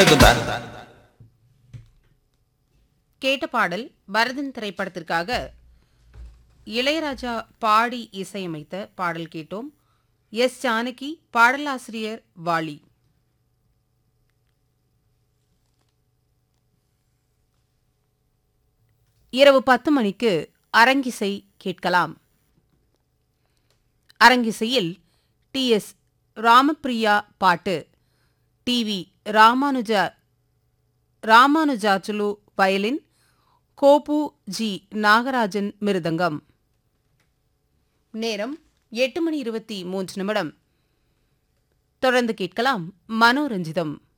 கேட்ட பாடல் பரதன் திரைப்படத்திற்காக இளையராஜா பாடி இசையமைத்த பாடல் கேட்டோம் எஸ் ஜானகி பாடலாசிரியர் வாலி இரவு பத்து மணிக்கு அரங்கிசை கேட்கலாம் அரங்கிசையில் டி எஸ் ராமப்பிரியா பாட்டு T V Ramanuja Ramanujachulu violin Gopu G Nagarajan mridangam நேரம் எட்டு மணி இருபத்தி மூன்று நிமிடம் தொடர்ந்து கேட்கலாம் மனோரஞ்சிதம்